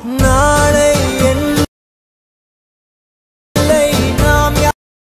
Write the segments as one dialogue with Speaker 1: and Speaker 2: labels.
Speaker 1: நாளை என்னை நாம்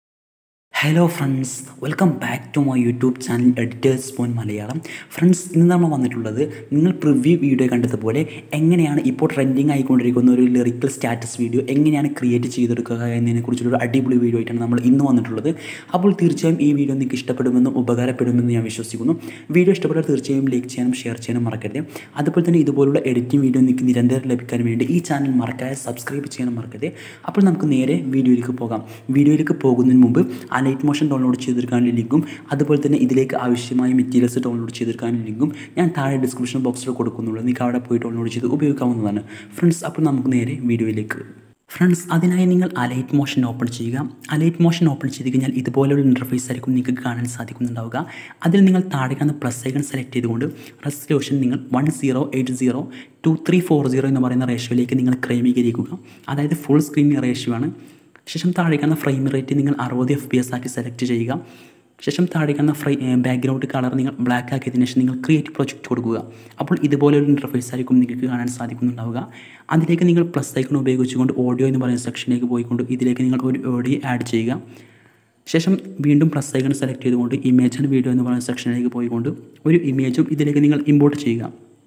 Speaker 2: hello friends welcome back to my YouTube channel editors പോൻ മലയാളം ഫ്രണ്ട്സ് ഇന്ന് നമ്മൾ വന്നിട്ടുള്ളത് നിങ്ങൾ പ്രിവ്യൂ വീഡിയോ കണ്ടതുപോലെ എങ്ങനെയാണ് ഇപ്പോൾ ട്രെൻഡിങ് ആയിക്കൊണ്ടിരിക്കുന്ന ഒരു ലിറിക്കൽ സ്റ്റാറ്റസ് വീഡിയോ എങ്ങനെയാണ് ക്രിയേറ്റ് ചെയ്തെടുക്കുക എന്നതിനെക്കുറിച്ചുള്ള ഒരു അടിപൊളി വീഡിയോ ആയിട്ടാണ് നമ്മൾ ഇന്ന് വന്നിട്ടുള്ളത് അപ്പോൾ തീർച്ചയായും ഈ വീഡിയോ നിങ്ങൾക്ക് ഇഷ്ടപ്പെടുമെന്നും ഉപകാരപ്പെടുമെന്ന് ഞാൻ വിശ്വസിക്കുന്നു വീഡിയോ ഇഷ്ടപ്പെട്ടാൽ തീർച്ചയായും ലൈക്ക് ചെയ്യാനും ഷെയർ ചെയ്യാനും മറക്കരുത് അതുപോലെ തന്നെ ഇതുപോലുള്ള എഡിറ്റിംഗ് വീഡിയോ നിങ്ങൾക്ക് നിരന്തരം ലഭിക്കാൻ വേണ്ടി ഈ ചാനൽ മറക്കാതെ സബ്സ്ക്രൈബ് ചെയ്യാനും മറക്കരുത് അപ്പോൾ നമുക്ക് നേരെ വീഡിയോയിലേക്ക് പോകാം വീഡിയോയിലേക്ക് പോകുന്നതിന് മുമ്പ് ആ ലൈറ്റ് മോഷൻ ഡൗൺലോഡ് ചെയ്തെടുക്കാനുള്ള ലിങ്കും അതുപോലെ തന്നെ ഇതിലേക്ക് ആവശ്യമായ മെറ്റീരിയൽസ് ഡൗൺലോഡ് ചെയ്തെടുക്കാനുള്ള ലിങ്കും ഞാൻ താഴെ ഡിസ്ക്രിപ്ഷൻ ബോക്സിൽ കൊടുക്കുന്നുള്ളൂ നിങ്ങൾക്ക് അവിടെ പോയി ഡൗൺലോഡ് ചെയ്ത് ഉപയോഗിക്കാവുന്നതാണ് ഫ്രണ്ട്സ് അപ്പോൾ നമുക്ക് നേരെ വീഡിയോയിലേക്ക് ഫ്രണ്ട്സ് അതിനായി നിങ്ങൾ അലൈറ്റ് മോഷൻ ഓപ്പൺ ചെയ്യുക അലൈറ്റ് മോഷൻ ഓപ്പൺ ചെയ്ത് കഴിഞ്ഞാൽ ഇതുപോലെയുള്ള ഇൻ്റർഫേസ് ആയിരിക്കും നിങ്ങൾക്ക് കാണാൻ സാധിക്കുന്നുണ്ടാവുക അതിൽ നിങ്ങൾ താഴെ കാണുന്ന പ്ലസ് ഐക്കൺ സെലക്ട് ചെയ്തുകൊണ്ട് റെസൊല്യൂഷൻ നിങ്ങൾ one zero eight zero two three four zero എന്ന് പറയുന്ന റേഷ്യോയിലേക്ക് നിങ്ങൾ ക്രമീകരിക്കുക അതായത് ഫുൾ സ്ക്രീൻ റേഷ്യോ ആണ് ശേഷം താഴെ കാണുന്ന ഫ്രെയിം റേറ്റ് നിങ്ങൾ അറുപത് എഫ് പി എസ് ആക്കി സെലക്ട് ചെയ്യുക ശേഷം താഴെ കാണുന്ന ഫ്രൈ ബാക്ക്ഗ്രൗണ്ട് കളർ നിങ്ങൾ ബ്ലാക്ക് ആക്കിയതിനു ശേഷം നിങ്ങൾ ക്രിയേറ്റ് പ്രൊജക്റ്റ് കൊടുക്കുക അപ്പോൾ ഇതുപോലെ ഒരു ഇൻ്റർഫേസ് ആയിരിക്കും നിങ്ങൾക്ക് കാണാൻ സാധിക്കുന്നുണ്ടാവുക അതിലേക്ക് നിങ്ങൾ പ്ലസ് ഐക്കൺ ഉപയോഗിച്ചുകൊണ്ട് ഓഡിയോ എന്ന് പറയുന്ന സെക്ഷനിലേക്ക് പോയിക്കൊണ്ട് ഇതിലേക്ക് നിങ്ങൾ ഒരു ഓഡിയോ ആഡ് ചെയ്യുക ശേഷം വീണ്ടും പ്ലസ് ഐക്കൺ സെലക്ട് ചെയ്തുകൊണ്ട് ഇമേജ് ആൻഡ് വീഡിയോ എന്ന് പറയുന്ന സെക്ഷനിലേക്ക് പോയിക്കൊണ്ട് ഒരു ഇമേജും ഇതിലേക്ക് നിങ്ങൾ ഇമ്പോർട്ട് ചെയ്യുക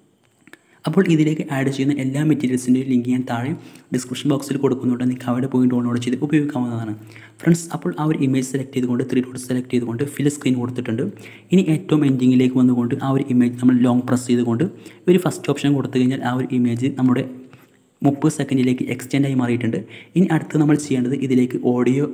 Speaker 2: അപ്പോൾ ഇതിലേക്ക് ആഡ് ചെയ്യുന്ന എല്ലാ മെറ്റീരിയൽസിൻ്റെയും ലിങ്ക് ഞാൻ താഴെ ഡിസ്ക്രിപ്ഷൻ ബോക്സിൽ കൊടുക്കുന്നുണ്ട് നിങ്ങൾക്ക് അവിടെ പോയി ഡൗൺലോഡ് ചെയ്ത് ഉപയോഗിക്കാവുന്നതാണ് ഫ്രണ്ട്സ് അപ്പോൾ ആ ഒരു ഇമേജ് സെലക്ട് ചെയ്തുകൊണ്ട് ത്രീ ഡോട്ട് സെലക്ട് ചെയ്തുകൊണ്ട് ഫിൽ സ്ക്രീൻ കൊടുത്തിട്ടുണ്ട് ഇനി ഏറ്റവും എൻഡിങ്ങിലേക്ക് വന്നുകൊണ്ട് ആ ഒരു ഇമേജ് നമ്മൾ ലോങ് പ്രസ് ചെയ്തുകൊണ്ട് ഒരു ഫസ്റ്റ് ഓപ്ഷൻ കൊടുത്തു കഴിഞ്ഞാൽ ആ ഒരു ഇമേജ് നമ്മുടെ മുപ്പത് സെക്കൻഡിലേക്ക് എക്സ്റ്റെൻഡ് ആയി മാറിയിട്ടുണ്ട് ഇനി അടുത്ത് നമ്മൾ ചെയ്യേണ്ടത് ഇതിലേക്ക് ഓഡിയോ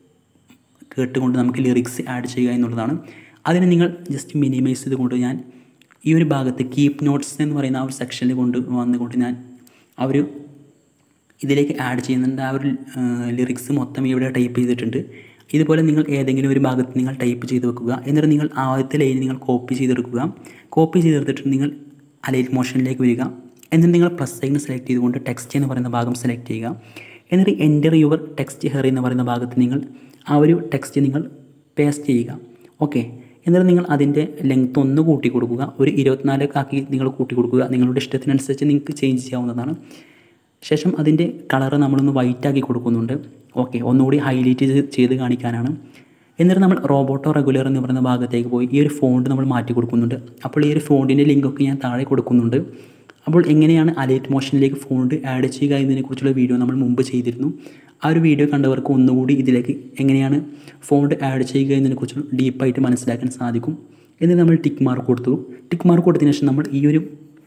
Speaker 2: കേട്ടുകൊണ്ട് നമുക്ക് ലിറിക്സ് ആഡ് ചെയ്യുക എന്നുള്ളതാണ് അതിനെ നിങ്ങൾ ജസ്റ്റ് മിനിമൈസ് ചെയ്തുകൊണ്ട് ഞാൻ ഈ ഒരു ഭാഗത്ത് കീപ്പ് നോട്ട്സ് എന്ന് പറയുന്ന ആ ഒരു സെക്ഷനിൽ കൊണ്ട് വന്നുകൊണ്ട് ഞാൻ ആ ഒരു ഇതിലേക്ക് ആഡ് ചെയ്യുന്നുണ്ട് ആ ഒരു ലിറിക്സ് മൊത്തം ഇവിടെ ടൈപ്പ് ചെയ്തിട്ടുണ്ട് ഇതുപോലെ നിങ്ങൾ ഏതെങ്കിലും ഒരു ഭാഗത്ത് നിങ്ങൾ ടൈപ്പ് ചെയ്ത് വെക്കുക എന്നിട്ട് നിങ്ങൾ ആദ്യത്തെ ലൈൻ നിങ്ങൾ കോപ്പി ചെയ്തെടുക്കുക കോപ്പി ചെയ്തെടുത്തിട്ട് നിങ്ങൾ അലൈറ്റ് മോഷനിലേക്ക് വരിക എന്നിട്ട് നിങ്ങൾ പ്ലസ് സൈൻ സെലക്ട് ചെയ്തുകൊണ്ട് ടെക്സ്റ്റ് എന്ന് പറയുന്ന ഭാഗം സെലക്ട് ചെയ്യുക എന്നിട്ട് എൻ്റർ യുവർ ടെക്സ്റ്റ് ഹെയർ എന്ന് പറയുന്ന ഭാഗത്ത് നിങ്ങൾ ആ ഒരു ടെക്സ്റ്റ് നിങ്ങൾ പേസ്റ്റ് ചെയ്യുക ഓക്കെ എന്നിട്ട് നിങ്ങൾ അതിൻ്റെ ലെങ്ത് ഒന്ന് കൂട്ടി കൊടുക്കുക ഒരു ഇരുപത്തിനാലൊക്കെ ആക്കി നിങ്ങൾ കൂട്ടി കൊടുക്കുക നിങ്ങളുടെ ഇഷ്ടത്തിനനുസരിച്ച് നിങ്ങൾക്ക് ചേഞ്ച് ചെയ്യാവുന്നതാണ് ശേഷം അതിൻ്റെ കളറ് നമ്മളൊന്ന് വൈറ്റ് ആക്കി കൊടുക്കുന്നുണ്ട് ഓക്കെ ഒന്നുകൂടി ഹൈലൈറ്റ് ചെയ്ത് കാണിക്കാനാണ് എന്നിട്ട് നമ്മൾ റോബോട്ടോ റെഗുലർ എന്ന് പറയുന്ന ഭാഗത്തേക്ക് പോയി ഈ ഒരു ഫോണ്ട് നമ്മൾ മാറ്റി കൊടുക്കുന്നുണ്ട് അപ്പോൾ ഈ ഒരു ഫോണ്ടിൻ്റെ ലിങ്കൊക്കെ ഞാൻ താഴെ കൊടുക്കുന്നുണ്ട് അപ്പോൾ എങ്ങനെയാണ് അലൈറ്റ് മോഷനിലേക്ക് ഫോണ്ട് ആഡ് ചെയ്യുക എന്നതിനെക്കുറിച്ചുള്ള വീഡിയോ നമ്മൾ മുമ്പ് ചെയ്തിരുന്നു ആ ഒരു വീഡിയോ കണ്ടവർക്ക് ഒന്നുകൂടി ഇതിലേക്ക് എങ്ങനെയാണ് ഫോണ്ട് ആഡ് ചെയ്യുക എന്നതിനെക്കുറിച്ച് ഡീപ്പായിട്ട് മനസ്സിലാക്കാൻ സാധിക്കും എന്നിട്ട് നമ്മൾ ടിക്ക് മാർക്ക് കൊടുത്തു ടിക്ക് മാർക്ക് കൊടുത്തതിന് ശേഷം നമ്മൾ ഈ ഒരു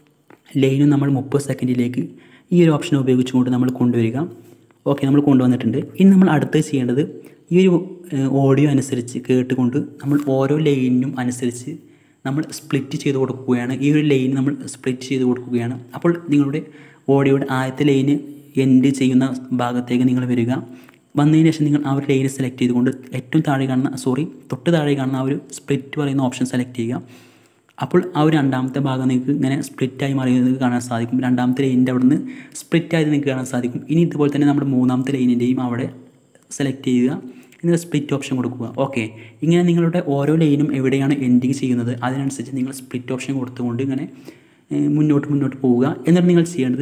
Speaker 2: ലൈനും നമ്മൾ മുപ്പത് സെക്കൻഡിലേക്ക് ഈ ഒരു ഓപ്ഷൻ ഉപയോഗിച്ചുകൊണ്ട് നമ്മൾ കൊണ്ടുവരിക ഓക്കെ നമ്മൾ കൊണ്ടുവന്നിട്ടുണ്ട് ഇനി നമ്മൾ അടുത്ത് ചെയ്യേണ്ടത് ഈ ഒരു ഓഡിയോ അനുസരിച്ച് കേട്ടുകൊണ്ട് നമ്മൾ ഓരോ ലൈനിനും അനുസരിച്ച് നമ്മൾ സ്പ്ലിറ്റ് ചെയ്ത് കൊടുക്കുകയാണ് ഈ ഒരു ലൈൻ നമ്മൾ സ്പ്ലിറ്റ് ചെയ്ത് കൊടുക്കുകയാണ് അപ്പോൾ നിങ്ങളുടെ ഓഡിയോയുടെ ആദ്യത്തെ ലൈന് എൻഡ് ചെയ്യുന്ന ഭാഗത്തേക്ക് നിങ്ങൾ വരിക വന്നതിന് ശേഷം നിങ്ങൾ ആ ഒരു ലൈന് സെലക്ട് ചെയ്തുകൊണ്ട് ഏറ്റവും താഴെ കാണുന്ന സോറി തൊട്ട് താഴെ കാണുന്ന ആ ഒരു സ്പ്ലിറ്റ് പറയുന്ന ഓപ്ഷൻ സെലക്ട് ചെയ്യുക അപ്പോൾ ആ ഒരു രണ്ടാമത്തെ ഭാഗം നിങ്ങൾക്ക് ഇങ്ങനെ സ്പ്ലിറ്റായി മാറിയത് കാണാൻ സാധിക്കും രണ്ടാമത്തെ ലൈനിൻ്റെ അവിടെ നിന്ന് സ്പ്ലിറ്റായത് നിങ്ങൾക്ക് കാണാൻ സാധിക്കും ഇനി ഇതുപോലെ തന്നെ നമ്മുടെ മൂന്നാമത്തെ ലൈനിൻ്റെയും അവിടെ സെലക്ട് ചെയ്യുക എന്നിട്ട് സ്പ്ലിറ്റ് ഓപ്ഷൻ കൊടുക്കുക ഓക്കെ ഇങ്ങനെ നിങ്ങളുടെ ഓരോ ലൈനും എവിടെയാണ് എൻഡിങ് ചെയ്യുന്നത് അതിനനുസരിച്ച് നിങ്ങൾ സ്പ്ലിറ്റ് ഓപ്ഷൻ കൊടുത്തുകൊണ്ട് ഇങ്ങനെ മുന്നോട്ട് മുന്നോട്ട് പോവുക എന്നിട്ട് നിങ്ങൾ ചെയ്യേണ്ടത്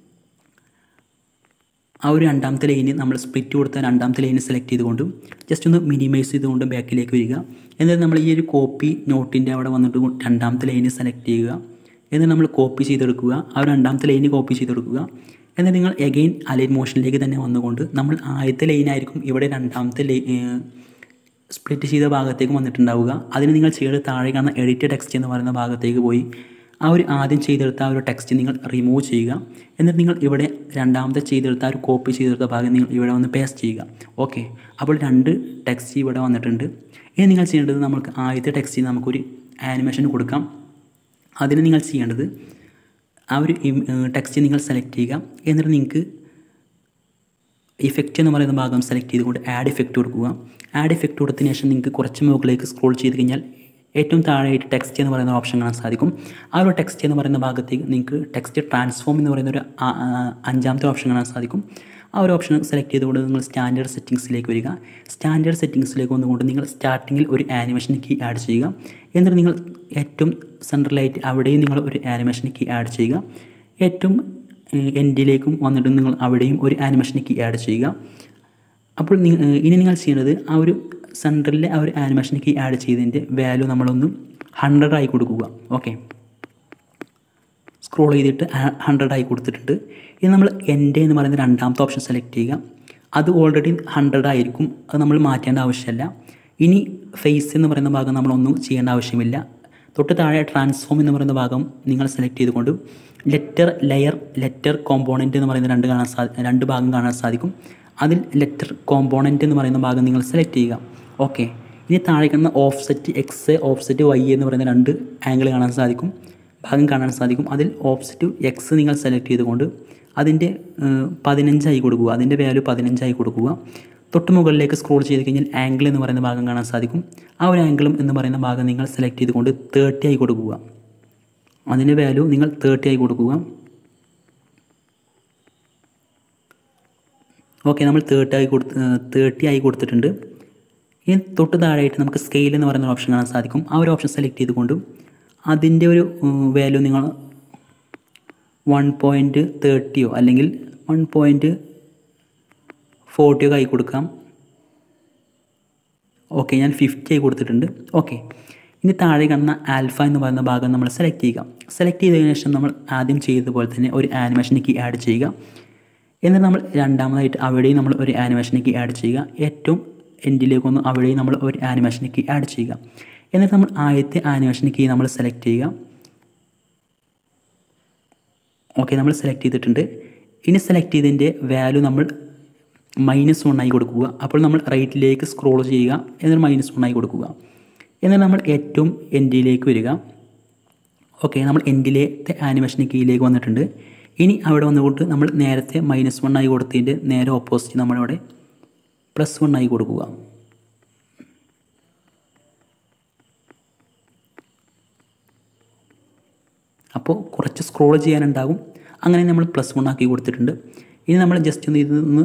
Speaker 2: ആ ഒരു രണ്ടാമത്തെ ലൈന് നമ്മൾ സ്പ്ലിറ്റ് കൊടുത്ത രണ്ടാമത്തെ ലൈന് സെലക്ട് ചെയ്തുകൊണ്ട് ജസ്റ്റ് ഒന്ന് മിനിമൈസ് ചെയ്തുകൊണ്ട് ബാക്കിലേക്ക് വരിക എന്നിട്ട് നമ്മൾ ഈ ഒരു കോപ്പി നോട്ടിൻ്റെ അവിടെ വന്നിട്ട് രണ്ടാമത്തെ ലൈന് സെലക്ട് ചെയ്യുക എന്നിട്ട് നമ്മൾ കോപ്പി ചെയ്തെടുക്കുക ആ രണ്ടാമത്തെ ലൈന് കോപ്പി ചെയ്തെടുക്കുക എന്നിട്ട് നിങ്ങൾ എഗെയിൻ അലൈൻ മോഷനിലേക്ക് തന്നെ വന്നുകൊണ്ട് നമ്മൾ ആദ്യത്തെ ലൈനായിരിക്കും ഇവിടെ രണ്ടാമത്തെ ലൈ സ്പ്ലിറ്റ് ചെയ്ത ഭാഗത്തേക്ക് വന്നിട്ടുണ്ടാവുക അതിന് നിങ്ങൾ ചെയ്ത് താഴെ കാണുന്ന എഡിറ്റ് ടെക്സ്റ്റ് എന്ന് പറയുന്ന ഭാഗത്തേക്ക് പോയി ആ ഒരു ആദ്യം ചെയ്തെടുത്ത ആ ഒരു ടെക്സ്റ്റ് നിങ്ങൾ റിമൂവ് ചെയ്യുക എന്നിട്ട് നിങ്ങൾ ഇവിടെ രണ്ടാമത്തെ ചെയ്തെടുത്ത ആ ഒരു കോപ്പി ചെയ്തെടുത്ത ഭാഗം നിങ്ങൾ ഇവിടെ വന്ന് പേസ്റ്റ് ചെയ്യുക ഓക്കെ അപ്പോൾ രണ്ട് ടെക്സ്റ്റ് ഇവിടെ വന്നിട്ടുണ്ട് ഇനി നിങ്ങൾ ചെയ്യേണ്ടത് നമുക്ക് ആദ്യത്തെ ടെക്സ്റ്റിന് നമുക്കൊരു ആനിമേഷൻ കൊടുക്കാം അതിന് നിങ്ങൾ ചെയ്യേണ്ടത് ആ ഒരു ടെക്സ്റ്റ് നിങ്ങൾ സെലക്ട് ചെയ്യുക എന്നിട്ട് നിങ്ങൾക്ക് ഇഫക്റ്റ് എന്ന് പറയുന്ന ഭാഗം സെലക്ട് ചെയ്തുകൊണ്ട് ആഡ് ഇഫക്റ്റ് കൊടുക്കുക ആഡ് ഇഫക്റ്റ് കൊടുത്തതിന് ശേഷം നിങ്ങൾക്ക് കുറച്ച് മുകളിലേക്ക് സ്ക്രോൾ ചെയ്ത് കഴിഞ്ഞാൽ ഏറ്റവും താഴെയായിട്ട് ടെക്സ്റ്റ് എന്ന് പറയുന്ന ഓപ്ഷൻ കാണാൻ സാധിക്കും ആ ഒരു ടെക്സ്റ്റ് എന്ന് പറയുന്ന ഭാഗത്തേക്ക് നിങ്ങൾക്ക് ടെക്സ്റ്റ് ട്രാൻസ്ഫോം എന്ന് പറയുന്ന ഒരു അഞ്ചാമത്തെ ഓപ്ഷൻ കാണാൻ സാധിക്കും ആ ഒരു ഓപ്ഷൻ സെലക്ട് ചെയ്തുകൊണ്ട് നിങ്ങൾ സ്റ്റാൻഡേർഡ് സെറ്റിങ്സിലേക്ക് വരിക സ്റ്റാൻഡേർഡ് സെറ്റിങ്സിലേക്ക് വന്നുകൊണ്ട് നിങ്ങൾ സ്റ്റാർട്ടിങ്ങിൽ ഒരു ആനിമേഷൻ കീ ആഡ് ചെയ്യുക എന്നിട്ട് നിങ്ങൾ ഏറ്റവും സെൻട്രലായിട്ട് അവിടെയും നിങ്ങൾ ഒരു ആനിമേഷൻ കീ ആഡ് ചെയ്യുക ഏറ്റവും എൻഡിലേക്കും വന്നിട്ട് നിങ്ങൾ അവിടെയും ഒരു ആനിമേഷനിലേക്ക് ആഡ് ചെയ്യുക അപ്പോൾ നി- ഏഹ് ഇനി നിങ്ങൾ ചെയ്യേണ്ടത് ആ ഒരു സെൻറ്ററിലെ ആ ഒരു ആനിമേഷനിലേക്ക് ആഡ് ചെയ്തതിൻ്റെ വാല്യൂ നമ്മളൊന്ന് ഹൺഡ്രഡ് ആയി കൊടുക്കുക ഓക്കെ സ്ക്രോൾ ചെയ്തിട്ട് ഹൺഡ്രഡ് ആയി കൊടുത്തിട്ടുണ്ട് ഇനി നമ്മൾ എൻ്റെ എന്ന് പറയുന്ന രണ്ടാമത്തെ ഓപ്ഷൻ സെലക്ട് ചെയ്യുക അത് ഓൾറെഡി ഹൺഡ്രഡ് ആയിരിക്കും അത് നമ്മൾ മാറ്റേണ്ട ആവശ്യമില്ല ഇനി ഫേസ് എന്ന് പറയുന്ന ഭാഗം നമ്മളൊന്നും ചെയ്യേണ്ട ആവശ്യമില്ല തൊട്ട് താഴെ ട്രാൻസ്ഫോം എന്ന് പറയുന്ന ഭാഗം നിങ്ങൾ സെലക്ട് ചെയ്തുകൊണ്ട് ലെറ്റർ ലെയർ ലെറ്റർ കോമ്പോണൻറ്റ് എന്ന് പറയുന്ന രണ്ട് കാണാൻ സാ രണ്ട് ഭാഗം കാണാൻ സാധിക്കും അതിൽ ലെറ്റർ കോമ്പോണൻറ്റ് എന്ന് പറയുന്ന ഭാഗം നിങ്ങൾ സെലക്ട് ചെയ്യുക ഓക്കെ ഇനി താഴെ കാണുന്ന ഓഫ്സെറ്റ് എക്സ് ഓഫ്സെറ്റ് വൈ എന്ന് പറയുന്ന രണ്ട് ആംഗിൾ കാണാൻ സാധിക്കും ഭാഗം കാണാൻ സാധിക്കും അതിൽ ഓപ്സിറ്റ് എക്സ് നിങ്ങൾ സെലക്ട് ചെയ്തുകൊണ്ട് അതിൻ്റെ ഏഹ്, പതിനഞ്ചായി കൊടുക്കുക അതിൻ്റെ വാല്യൂ പതിനഞ്ചായി കൊടുക്കുക തൊട്ട് മുകളിലേക്ക് സ്ക്രോൾ ചെയ്ത് കഴിഞ്ഞാൽ ആംഗിൾ എന്ന് പറയുന്ന ഭാഗം കാണാൻ സാധിക്കും ആ ഒരു ആംഗിളും എന്ന് പറയുന്ന ഭാഗം നിങ്ങൾ സെലക്ട് ചെയ്തുകൊണ്ട് തേർട്ടി ആയി കൊടുക്കുക അതിൻ്റെ വാല്യൂ നിങ്ങൾ തേർട്ടി ആയി കൊടുക്കുക ഓക്കെ നമ്മൾ തേർട്ടി ആയി കൊടുത്ത് തേർട്ടി ആയി കൊടുത്തിട്ടുണ്ട് ഇനി തൊട്ട് താഴെയായിട്ട് നമുക്ക് സ്കെയിൽ എന്ന് പറയുന്ന ഓപ്ഷൻ കാണാൻ സാധിക്കും ആ ഒരു ഓപ്ഷൻ സെലക്ട് ചെയ്തുകൊണ്ട് അതിൻ്റെ ഒരു വാല്യൂ നിങ്ങൾ വൺ പോയിൻറ്റ് തേർട്ടിയോ അല്ലെങ്കിൽ വൺ പോയിൻറ്റ് ഫോർട്ടിയോ ആയി കൊടുക്കാം ഓക്കെ ഞാൻ ഫിഫ്റ്റി ആയി കൊടുത്തിട്ടുണ്ട് ഓക്കെ ഇനി താഴെ കാണുന്ന ആൽഫ എന്ന് പറയുന്ന ഭാഗം നമ്മൾ സെലക്ട് ചെയ്യുക സെലക്ട് ചെയ്തതിനു ശേഷം നമ്മൾ ആദ്യം ചെയ്തതുപോലെ തന്നെ ഒരു ആനിമേഷനിലേക്ക് ആഡ് ചെയ്യുക എന്നിട്ട് നമ്മൾ രണ്ടാമതായിട്ട് അവിടെയും നമ്മൾ ഒരു ആനിമേഷനിലേക്ക് ആഡ് ചെയ്യുക ഏറ്റവും എൻഡിലേക്കൊന്ന് അവിടെയും നമ്മൾ ഒരു ആനിമേഷനിലേക്ക് ആഡ് ചെയ്യുക എന്നിട്ട് നമ്മൾ ആദ്യത്തെ ആനിമേഷനിലേക്ക് നമ്മൾ സെലക്ട് ചെയ്യുക ഓക്കെ നമ്മൾ സെലക്ട് ചെയ്തിട്ടുണ്ട് ഇനി സെലക്ട് ചെയ്തതിൻ്റെ വാല്യൂ നമ്മൾ മൈനസ് വൺ ആയി കൊടുക്കുക അപ്പോൾ നമ്മൾ റൈറ്റിലേക്ക് സ്ക്രോൾ ചെയ്യുക എന്നിട്ട് മൈനസ് വൺ ആയി കൊടുക്കുക എന്നിട്ട് നമ്മൾ ഏറ്റവും എൻഡിലേക്ക് വരിക ഓക്കെ നമ്മൾ എൻഡിലത്തെ ആനിമേഷൻ കീയിലേക്ക് വന്നിട്ടുണ്ട് ഇനി അവിടെ വന്നുകൊണ്ട് നമ്മൾ നേരത്തെ മൈനസ് വൺ ആയി കൊടുത്തതിൻ്റെ നേരെ ഓപ്പോസിറ്റ് നമ്മളവിടെ പ്ലസ് വൺ ആയി കൊടുക്കുക അപ്പോൾ കുറച്ച് സ്ക്രോൾ ചെയ്യാനുണ്ടാകും അങ്ങനെ നമ്മൾ പ്ലസ് വൺ ആക്കി കൊടുത്തിട്ടുണ്ട് ഇനി നമ്മൾ ജസ്റ്റ് ഒന്ന് ഇതൊന്ന്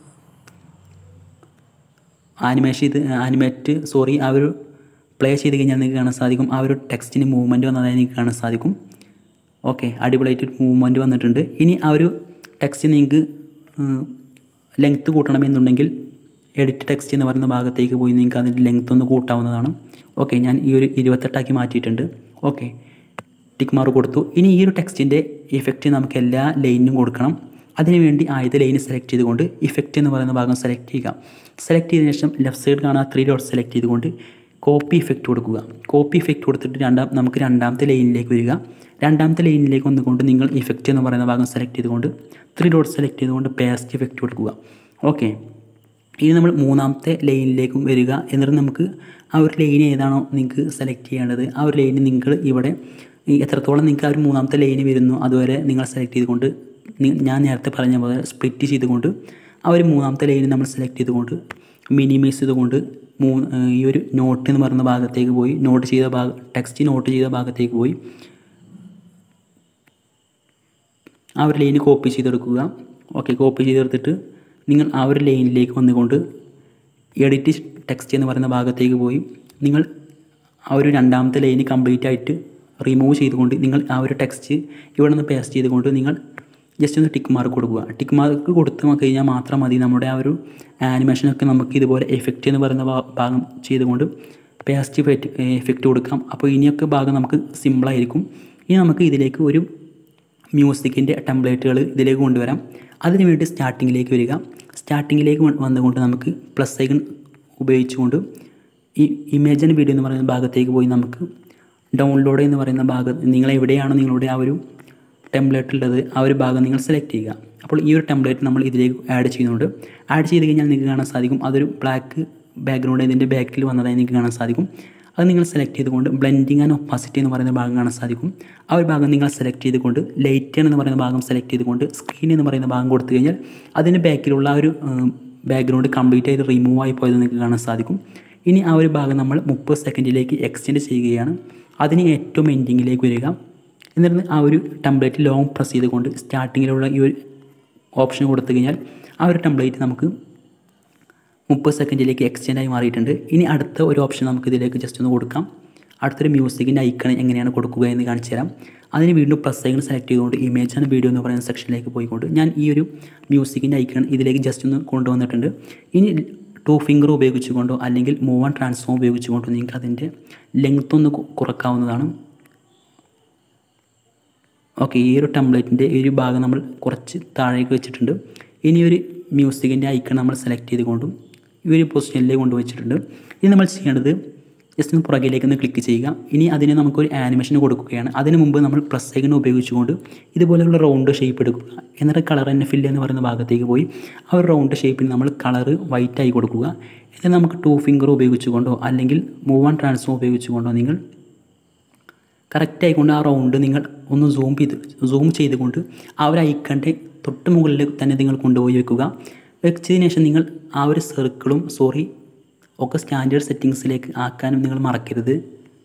Speaker 2: ആനിമേഷൻ ഇത് ആനിമേറ്റ് സോറി ആ ഒരു പ്ലേ ചെയ്ത് കഴിഞ്ഞാൽ നിങ്ങൾക്ക് കാണാൻ സാധിക്കും ആ ഒരു ടെക്സ്റ്റിന് മൂവ്മെൻറ്റ് വന്നതായി നിങ്ങൾക്ക് കാണാൻ സാധിക്കും ഓക്കെ അടിപൊളിയായിട്ട് മൂവ്മെൻറ്റ് വന്നിട്ടുണ്ട് ഇനി ആ ഒരു ടെക്സ്റ്റ് നിങ്ങൾക്ക് ലെങ്ത്ത് കൂട്ടണമെന്നുണ്ടെങ്കിൽ എഡിറ്റ് ടെക്സ്റ്റ് എന്ന് പറയുന്ന ഭാഗത്തേക്ക് പോയി നിങ്ങൾക്ക് അതിൻ്റെ ലെങ്ത്ത് ഒന്ന് കൂട്ടാവുന്നതാണ് ഓക്കെ ഞാൻ ഈ ഒരു ഇരുപത്തെട്ടാക്കി മാറ്റിയിട്ടുണ്ട് ഓക്കെ ടിക്ക് മാർക്ക് കൊടുത്തു ഇനി ഈ ഒരു ടെക്സ്റ്റിൻ്റെ ഇഫക്റ്റ് നമുക്ക് എല്ലാ ലൈനിനും കൊടുക്കണം അതിനുവേണ്ടി ആദ്യത്തെ ലൈന് സെലക്ട് ചെയ്തുകൊണ്ട് ഇഫക്റ്റ് എന്ന് പറയുന്ന ഭാഗം സെലക്ട് ചെയ്യുക സെലക്ട് ചെയ്തതിനു ശേഷം ലെഫ്റ്റ് സൈഡ് കാണാൻ ത്രീ ഡോട്ട് സെലക്ട് ചെയ്തുകൊണ്ട് കോപ്പി ഇഫക്റ്റ് കൊടുക്കുക കോപ്പി ഇഫക്റ്റ് കൊടുത്തിട്ട് രണ്ടാം നമുക്ക് രണ്ടാമത്തെ ലൈനിലേക്ക് വരിക രണ്ടാമത്തെ ലൈനിലേക്ക് വന്നുകൊണ്ട് നിങ്ങൾ ഇഫക്റ്റ് എന്ന് പറയുന്ന ഭാഗം സെലക്ട് ചെയ്തുകൊണ്ട് ത്രീ ഡോട്ട് സെലക്ട് ചെയ്തുകൊണ്ട് പേസ്റ്റ് ഇഫക്റ്റ് കൊടുക്കുക ഓക്കെ ഇനി നമ്മൾ മൂന്നാമത്തെ ലൈനിലേക്കും വരിക എന്നിട്ട് നമുക്ക് ആ ഒരു ലൈൻ ഏതാണോ നിങ്ങൾക്ക് സെലക്ട് ചെയ്യേണ്ടത് ആ ഒരു ലൈന് നിങ്ങൾ ഇവിടെ ഈ എത്രത്തോളം നിങ്ങൾക്ക് ആ ഒരു മൂന്നാമത്തെ ലൈന് വരുന്നു അതുവരെ നിങ്ങൾ സെലക്ട് ചെയ്തുകൊണ്ട് നി- ഞാൻ നേരത്തെ പറഞ്ഞ പോലെ സ്പ്ലിറ്റ് ചെയ്തുകൊണ്ട് ആ ഒരു മൂന്നാമത്തെ ലൈന് നമ്മൾ സെലക്ട് ചെയ്തുകൊണ്ട് മിനിമൈസ് ചെയ്തുകൊണ്ട് മൂന്ന് ഏഹ് ഈ ഒരു നോട്ട് എന്ന് പറയുന്ന ഭാഗത്തേക്ക് പോയി നോട്ട് ചെയ്ത ഭാഗം ടെക്സ്റ്റ് നോട്ട് ചെയ്ത ഭാഗത്തേക്ക് പോയി ആ ഒരു ലൈന് കോപ്പി ചെയ്തെടുക്കുക ഓക്കെ കോപ്പി ചെയ്തെടുത്തിട്ട് നിങ്ങൾ ആ ഒരു ലൈനിലേക്ക് വന്നുകൊണ്ട് എഡിറ്റ് ടെക്സ്റ്റ് എന്ന് പറയുന്ന ഭാഗത്തേക്ക് പോയി നിങ്ങൾ ആ ഒരു രണ്ടാമത്തെ ലൈന് കംപ്ലീറ്റ് ആയിട്ട് റിമൂവ് ചെയ്തുകൊണ്ട് നിങ്ങൾ ആ ഒരു ടെക്സ്റ്റ് ഇവിടെ നിന്ന് പേസ്റ്റ് ചെയ്തുകൊണ്ട് നിങ്ങൾ ജസ്റ്റ് ഒന്ന് ടിക്ക് മാർക്ക് കൊടുക്കുക ടിക്ക് മാർക്ക് കൊടുത്ത് കഴിഞ്ഞാൽ മാത്രം മതി നമ്മുടെ ആ ഒരു ആനിമേഷനൊക്കെ നമുക്ക് ഇതുപോലെ എഫക്റ്റ് എന്ന് പറയുന്ന ഭാ- ഭാഗം ചെയ്തുകൊണ്ട് പേസ്റ്റ് എഫക്റ്റ് എഫക്റ്റ് കൊടുക്കാം അപ്പോൾ ഇനിയൊക്കെ ഭാഗം നമുക്ക് സിമ്പിളായിരിക്കും ഇനി നമുക്ക് ഇതിലേക്ക് ഒരു മ്യൂസിക്കിൻ്റെ ടെംപ്ലേറ്റുകൾ ഇതിലേക്ക് കൊണ്ടുവരാം അതിനുവേണ്ടി സ്റ്റാർട്ടിങ്ങിലേക്ക് വരിക സ്റ്റാർട്ടിങ്ങിലേക്ക് വ- വന്നുകൊണ്ട് നമുക്ക് പ്ലസ് ഐക്കൺ ഉപയോഗിച്ചുകൊണ്ട് ഈ ഇമേജ് ആൻഡ് വീഡിയോ എന്ന് പറയുന്ന ഭാഗത്തേക്ക് പോയി നമുക്ക് ഡൗൺലോഡ് എന്ന് പറയുന്ന ഭാഗം നിങ്ങൾ എവിടെയാണോ നിങ്ങളുടെ ആ ഒരു ടെംപ്ലേറ്റ് ഉള്ളത് ആ ഒരു ഭാഗം നിങ്ങൾ സെലക്ട് ചെയ്യുക അപ്പോൾ ഈ ഒരു ടെംപ്ലേറ്റ് നമ്മൾ ഇതിലേക്ക് ആഡ് ചെയ്യുന്നുണ്ട് ആഡ് ചെയ്ത് കഴിഞ്ഞാൽ നിങ്ങൾക്ക് കാണാൻ സാധിക്കും അതൊരു ബ്ലാക്ക് ബാക്ക്ഗ്രൗണ്ട് ഇതിൻ്റെ ബാക്കിൽ വന്നതായി നിങ്ങൾക്ക് കാണാൻ സാധിക്കും അത് നിങ്ങൾ സെലക്ട് ചെയ്തുകൊണ്ട് ബ്ലെൻഡിങ് ആൻഡ് ഒപ്പാസിറ്റി എന്ന് പറയുന്ന ഭാഗം കാണാൻ സാധിക്കും ആ ഒരു ഭാഗം നിങ്ങൾ സെലക്ട് ചെയ്തുകൊണ്ട് ലൈറ്റ് എന്ന് പറയുന്ന ഭാഗം സെലക്ട് ചെയ്തുകൊണ്ട് സ്ക്രീൻ എന്ന് പറയുന്ന ഭാഗം കൊടുത്തു കഴിഞ്ഞാൽ അതിൻ്റെ ബാക്കിലുള്ള ആ ഒരു ബാക്ക്ഗ്രൗണ്ട് കംപ്ലീറ്റ് ആയിട്ട് റിമൂവ് ആയി പോയത് നിങ്ങൾക്ക് കാണാൻ സാധിക്കും ഇനി ആ ഒരു ഭാഗം നമ്മൾ മുപ്പത് സെക്കൻഡിലേക്ക് എക്സ്റ്റെൻഡ് ചെയ്യുകയാണ് അതിന് ഏറ്റവും എൻഡിങ്ങിലേക്ക് വരിക എന്നിട്ട് ആ ഒരു ടെംപ്ലേറ്റ് ലോങ് പ്രസ് ചെയ്തുകൊണ്ട് സ്റ്റാർട്ടിങ്ങിലുള്ള ഈ ഒരു ഓപ്ഷൻ കൊടുത്തു കഴിഞ്ഞാൽ ആ ഒരു ടെംപ്ലേറ്റ് നമുക്ക് മുപ്പത് സെക്കൻഡിലേക്ക് എക്സ്റ്റെൻഡ് ആയി മാറിയിട്ടുണ്ട് ഇനി അടുത്ത ഒരു ഓപ്ഷൻ നമുക്ക് ഇതിലേക്ക് ജസ്റ്റ് ഒന്ന് കൊടുക്കാം അടുത്തൊരു മ്യൂസിക്കിൻ്റെ ഐക്കൺ എങ്ങനെയാണ് കൊടുക്കുക എന്ന് കാണിച്ചു തരാം അതിന് വീണ്ടും പ്ലസ് ഐക്കൺ സെലക്ട് ചെയ്തുകൊണ്ട് ഇമേജ് ആൻഡ് വീഡിയോ എന്ന് പറയുന്ന സെക്ഷനിലേക്ക് പോയിക്കൊണ്ട് ഞാൻ ഈ ഒരു മ്യൂസിക്കിൻ്റെ ഐക്കൺ ഇതിലേക്ക് ജസ്റ്റ് ഒന്ന് കൊണ്ടുവന്നിട്ടുണ്ട് ഇനി ടു ഫിംഗർ ഉപയോഗിച്ചുകൊണ്ടോ അല്ലെങ്കിൽ മൂവ് ആൻഡ് ട്രാൻസ്ഫോം ഉപയോഗിച്ചുകൊണ്ടോ നിങ്ങൾക്ക് അതിൻ്റെ ലെങ്ത് ഒന്ന് കു- കുറക്കാവുന്നതാണ് ഓക്കെ ഈ ഒരു ടെംപ്ലേറ്റിൻ്റെ ഈ ഒരു ഭാഗം നമ്മൾ കുറച്ച് താഴേക്ക് വെച്ചിട്ടുണ്ട് ഇനി ഒരു മ്യൂസിക്കിൻ്റെ ഐക്കൺ നമ്മൾ സെലക്ട് ചെയ്തുകൊണ്ടും ഈ ഒരു പൊസിഷനിലേക്ക് കൊണ്ടുവച്ചിട്ടുണ്ട് ഇനി നമ്മൾ ചെയ്യേണ്ടത് ജസ്റ്റ് ഒന്ന് പുറകിലേക്ക് ഒന്ന് ക്ലിക്ക് ചെയ്യുക ഇനി അതിന് നമുക്കൊരു ആനിമേഷൻ കൊടുക്കുകയാണ് അതിന് മുമ്പ് നമ്മൾ പ്ലസ് ഐക്കൺ ഉപയോഗിച്ചുകൊണ്ട് ഇതുപോലെയുള്ള റൗണ്ട് ഷേപ്പ് എടുക്കുക എന്നിട്ട് കളർ തന്നെ ഫില്ല് എന്ന് പറയുന്ന ഭാഗത്തേക്ക് പോയി ആ ഒരു റൗണ്ട് ഷേപ്പിന് നമ്മൾ കളറ് വൈറ്റ് ആയി കൊടുക്കുക എന്നിട്ട് നമുക്ക് ടു ഫിംഗർ ഉപയോഗിച്ചുകൊണ്ടോ അല്ലെങ്കിൽ മൂവ് ആൻഡ് ട്രാൻസ്ഫോം ഉപയോഗിച്ചുകൊണ്ടോ നിങ്ങൾ കറക്റ്റ് ആയിക്കൊണ്ട് ആ റൗണ്ട് നിങ്ങൾ ഒന്ന് സൂം ചെയ്ത് സൂം ചെയ്തുകൊണ്ട് ആ ഒരു ഐക്കണിൻ്റെ തൊട്ട് മുകളിൽ തന്നെ നിങ്ങൾ കൊണ്ടുപോയി വെക്കുക വെച്ചതിന് ശേഷം നിങ്ങൾ ആ ഒരു സർക്കിളും സോറി ഒക്കെ സ്റ്റാൻഡേർഡ് സെറ്റിങ്സിലേക്ക് ആക്കാനും നിങ്ങൾ മറക്കരുത്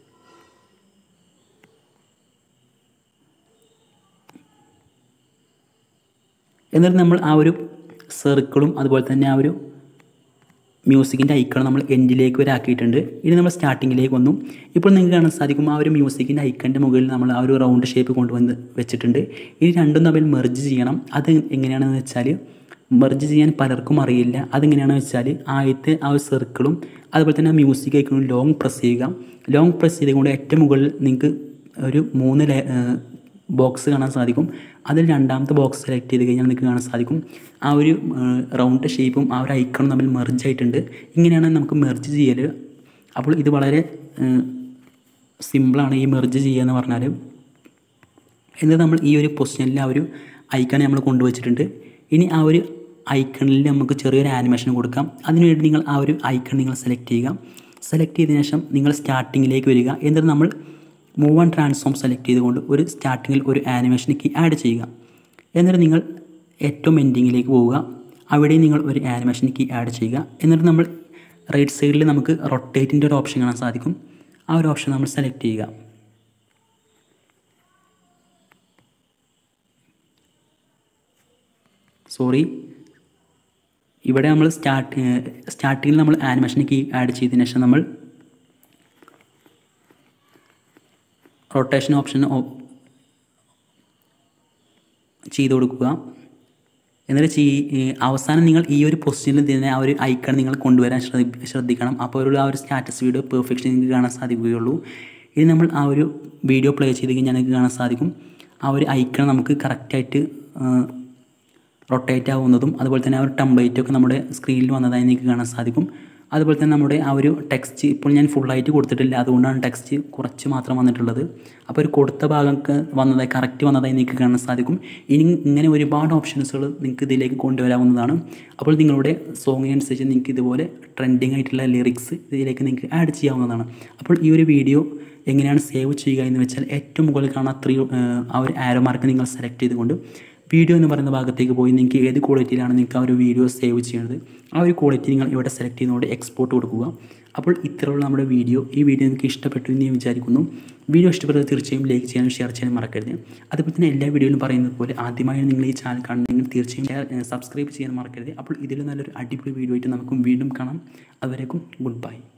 Speaker 2: എന്നിട്ട് നമ്മൾ ആ ഒരു സർക്കിളും അതുപോലെ തന്നെ ആ ഒരു മ്യൂസിക്കിൻ്റെ ഐക്കൺ നമ്മൾ എൻഡിലേക്ക് വരെ ആക്കിയിട്ടുണ്ട് ഇനി നമ്മൾ സ്റ്റാർട്ടിങ്ങിലേക്ക് വന്നു ഇപ്പോൾ നിങ്ങൾക്ക് കാണാൻ സാധിക്കും ആ ഒരു മ്യൂസിക്കിൻ്റെ ഐക്കൻ്റെ മുകളിൽ നമ്മൾ ആ ഒരു റൗണ്ട് ഷേപ്പ് കൊണ്ടുവന്ന് വെച്ചിട്ടുണ്ട് ഇനി രണ്ടും തമ്മിൽ മെർജ് ചെയ്യണം അത് എങ്ങനെയാണെന്ന് വെച്ചാൽ മെർജ് ചെയ്യാൻ പലർക്കും അറിയില്ല അതെങ്ങനെയാണെന്ന് വെച്ചാൽ ആദ്യത്തെ ആ ഒരു സർക്കിളും അതുപോലെ തന്നെ ആ മ്യൂസിക് ഐക്കണും ലോങ് പ്രസ് ചെയ്യുക ലോങ് പ്രസ് ചെയ്തുകൊണ്ട് ഏറ്റവും മുകളിൽ നിങ്ങൾക്ക് ഒരു മൂന്ന് ലേ ബോക്സ് കാണാൻ സാധിക്കും അതിൽ രണ്ടാമത്തെ ബോക്സ് സെലക്ട് ചെയ്ത് കഴിഞ്ഞാൽ നിങ്ങൾക്ക് കാണാൻ സാധിക്കും ആ ഒരു റൗണ്ട് ഷേപ്പും ആ ഒരു ഐക്കണും തമ്മിൽ മെർജ് ആയിട്ടുണ്ട് ഇങ്ങനെയാണ് നമുക്ക് മെർജ് ചെയ്യൽ അപ്പോൾ ഇത് വളരെ സിമ്പിളാണ് ഈ മെർജ് ചെയ്യുക എന്ന് പറഞ്ഞാൽ എന്നിട്ട് നമ്മൾ ഈ ഒരു പൊസിഷനിൽ ആ ഒരു ഐക്കൺ നമ്മൾ കൊണ്ടുവച്ചിട്ടുണ്ട് ഇനി ആ ഒരു ഐക്കണിൽ നമുക്ക് ചെറിയൊരു ആനിമേഷൻ കൊടുക്കാം അതിനുവേണ്ടി നിങ്ങൾ ആ ഒരു ഐക്കൺ നിങ്ങൾ സെലക്ട് ചെയ്യുക സെലക്ട് ചെയ്തതിനു ശേഷം നിങ്ങൾ സ്റ്റാർട്ടിങ്ങിലേക്ക് വരിക എന്നിട്ട് നമ്മൾ മൂവ് ആൻഡ് ട്രാൻസ്ഫോം സെലക്ട് ചെയ്തുകൊണ്ട് ഒരു സ്റ്റാർട്ടിങ്ങിൽ ഒരു ആനിമേഷൻ കീ ആഡ് ചെയ്യുക എന്നിട്ട് നിങ്ങൾ ഏറ്റവും എൻഡിങ്ങിലേക്ക് പോവുക അവിടെ നിങ്ങൾ ഒരു ആനിമേഷൻ കീ ആഡ് ചെയ്യുക എന്നിട്ട് നമ്മൾ റൈറ്റ് സൈഡിൽ നമുക്ക് റൊട്ടേറ്റിൻ്റെ ഒരു ഓപ്ഷൻ കാണാൻ സാധിക്കും ആ ഒരു ഓപ്ഷൻ നമ്മൾ സെലക്ട് ചെയ്യുക സോറി ഇവിടെ നമ്മൾ സ്റ്റാർട്ട് സ്റ്റാർട്ടിങ്ങിൽ നമ്മൾ ആനിമേഷൻ കീ ആഡ് ചെയ്തതിന് ശേഷം നമ്മൾ റൊട്ടേഷൻ ഓപ്ഷൻ ചെയ്ത് കൊടുക്കുക എന്നിട്ട് ചെയ് അവസാനം നിങ്ങൾ ഈ ഒരു പൊസിഷനിൽ തന്നെ ആ ഒരു ഐക്കൺ നിങ്ങൾ കൊണ്ടുവരാൻ ശ്രദ്ധി ശ്രദ്ധിക്കണം അപ്പോൾ ഒരു ആ ഒരു സ്റ്റാറ്റസ് വീഡിയോ പെർഫെക്ഷൻ നിങ്ങൾക്ക് കാണാൻ സാധിക്കുകയുള്ളൂ ഇനി നമ്മൾ ആ ഒരു വീഡിയോ പ്ലേ ചെയ്ത് കഴിഞ്ഞാൽ നിങ്ങൾക്ക് കാണാൻ സാധിക്കും ആ ഒരു ഐക്കൺ നമുക്ക് കറക്റ്റായിട്ട് റൊട്ടേറ്റ് ആവുന്നതും അതുപോലെ തന്നെ ആ ഒരു ടെംപ്ലേറ്റ് ഒക്കെ നമ്മുടെ സ്ക്രീനിൽ വന്നതായി നിങ്ങൾക്ക് കാണാൻ സാധിക്കും അതുപോലെ തന്നെ നമ്മുടെ ആ ഒരു ടെക്സ്റ്റ് ഇപ്പോൾ ഞാൻ ഫുള്ളായിട്ട് കൊടുത്തിട്ടില്ല അതുകൊണ്ടാണ് ടെക്സ്റ്റ് കുറച്ച് മാത്രം വന്നിട്ടുള്ളത് അപ്പോൾ ഒരു കൊടുത്ത ഭാഗമൊക്കെ വന്നതായി കറക്റ്റ് വന്നതായി നിങ്ങൾക്ക് കാണാൻ സാധിക്കും ഇനി ഇങ്ങനെ ഒരുപാട് ഓപ്ഷൻസുകൾ നിങ്ങൾക്ക് ഇതിലേക്ക് കൊണ്ടുവരാവുന്നതാണ് അപ്പോൾ നിങ്ങളുടെ സോങ്ങിനനുസരിച്ച് നിങ്ങൾക്ക് ഇതുപോലെ ട്രെൻഡിങ് ആയിട്ടുള്ള ലിറിക്സ് ഇതിലേക്ക് നിങ്ങൾക്ക് ആഡ് ചെയ്യാവുന്നതാണ് അപ്പോൾ ഈ ഒരു വീഡിയോ എങ്ങനെയാണ് സേവ് ചെയ്യുക എന്ന് വെച്ചാൽ ഏറ്റവും മുകളിൽ കാണാൻ ത്രീ ആ ഒരു ആരോ മാർക്ക് നിങ്ങൾ സെലക്ട് ചെയ്തുകൊണ്ട് വീഡിയോ എന്ന് പറയുന്ന ഭാഗത്തേക്ക് പോയി നിങ്ങൾക്ക് ഏത് ക്വാളിറ്റിയിലാണ് നിങ്ങൾക്ക് ആ ഒരു വീഡിയോ സേവ് ചെയ്യുന്നത് ആ ഒരു ക്വാളിറ്റി നിങ്ങൾ ഇവിടെ സെലക്ട് ചെയ്യുന്നതുകൊണ്ട് എക്സ്പോർട്ട് കൊടുക്കുക അപ്പോൾ ഇത്രയുള്ള നമ്മുടെ വീഡിയോ ഈ വീഡിയോ നിങ്ങൾക്ക് ഇഷ്ടപ്പെട്ടു എന്ന് ഞാൻ വിചാരിക്കുന്നു വീഡിയോ ഇഷ്ടപ്പെട്ടത് തീർച്ചയായും ലൈക്ക് ചെയ്യാനും ഷെയർ ചെയ്യാനും മറക്കരുത് അതുപോലെ തന്നെ എല്ലാ വീഡിയോയിലും പറയുന്നത് പോലെ ആദ്യമായി നിങ്ങൾ ഈ ചാനൽ കാണുന്നെങ്കിൽ തീർച്ചയായും സബ്സ്ക്രൈബ് ചെയ്യാൻ മറക്കരുത് അപ്പോൾ ഇതിൽ നല്ലൊരു അടിപൊളി വീഡിയോ ആയിട്ട് നമുക്കും വീണ്ടും കാണാം അതുവരേക്കും ഗുഡ് ബൈ